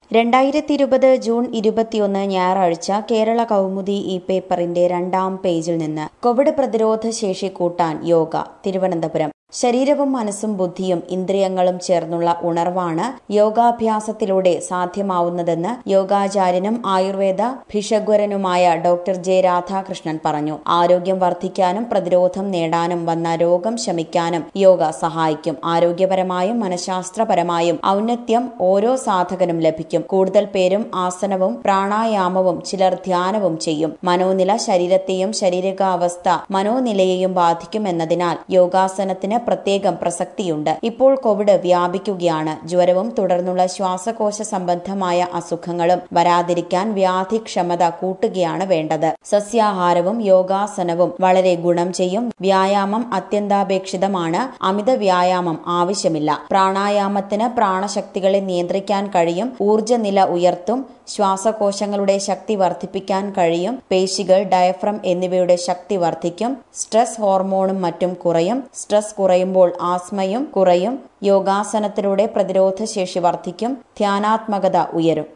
രണ്ടായിരത്തി ഇരുപത് ജൂൺ ഇരുപത്തിയൊന്ന് ഞായറാഴ്ച കേരള കൗമുദി ഈ പേപ്പറിന്റെ രണ്ടാം പേജിൽ നിന്ന് കോവിഡ് പ്രതിരോധ ശേഷി കൂട്ടാൻ യോഗ തിരുവനന്തപുരം ശരീരവും മനസ്സും ബുദ്ധിയും ഇന്ദ്രിയങ്ങളും ചേർന്നുള്ള ഉണർവാണ് യോഗാഭ്യാസത്തിലൂടെ സാധ്യമാവുന്നതെന്ന് യോഗാചാര്യനും ആയുർവേദ ഭിഷഗ്വരനുമായ ഡോക്ടർ ജെ രാധാകൃഷ്ണൻ പറഞ്ഞു ആരോഗ്യം വർദ്ധിക്കാനും പ്രതിരോധം നേടാനും വന്ന രോഗം ശമിക്കാനും യോഗ സഹായിക്കും ആരോഗ്യപരമായും മനഃശാസ്ത്രപരമായും ഔന്നത്യം ഓരോ സാധകനും ലഭിക്കും കൂടുതൽ പേരും ആസനവും പ്രാണായാമവും ചിലർ ധ്യാനവും ചെയ്യും മനോനില ശരീരത്തെയും ശാരീരികാവസ്ഥ മനോനിലയെയും ബാധിക്കുമെന്നതിനാൽ യോഗാസനത്തിന് പ്രത്യേകം പ്രസക്തിയുണ്ട് ഇപ്പോൾ കോവിഡ് വ്യാപിക്കുകയാണ് ജ്വരവും തുടർന്നുള്ള ശ്വാസകോശ സംബന്ധമായ അസുഖങ്ങളും വരാതിരിക്കാൻ വ്യാധിക്ഷമത കൂട്ടുകയാണ് വേണ്ടത് സസ്യാഹാരവും യോഗാസനവും വളരെ ഗുണം ചെയ്യും വ്യായാമം അത്യന്താപേക്ഷിതമാണ് അമിത വ്യായാമം ആവശ്യമില്ല പ്രാണായാമത്തിന് പ്രാണശക്തികളെ നിയന്ത്രിക്കാൻ കഴിയും ഊർജ്ജനില ഉയർത്തും ശ്വാസകോശങ്ങളുടെ ശക്തി വർദ്ധിപ്പിക്കാൻ കഴിയും പേശികൾ ഡയഫ്രം എന്നിവയുടെ ശക്തി വർദ്ധിക്കും സ്ട്രെസ് ഹോർമോണും മറ്റും കുറയും സ്ട്രെസ് കുറയുമ്പോൾ ആസ്മയും കുറയും യോഗാസനത്തിലൂടെ പ്രതിരോധശേഷി വർദ്ധിക്കും ധ്യാനാത്മകത ഉയരും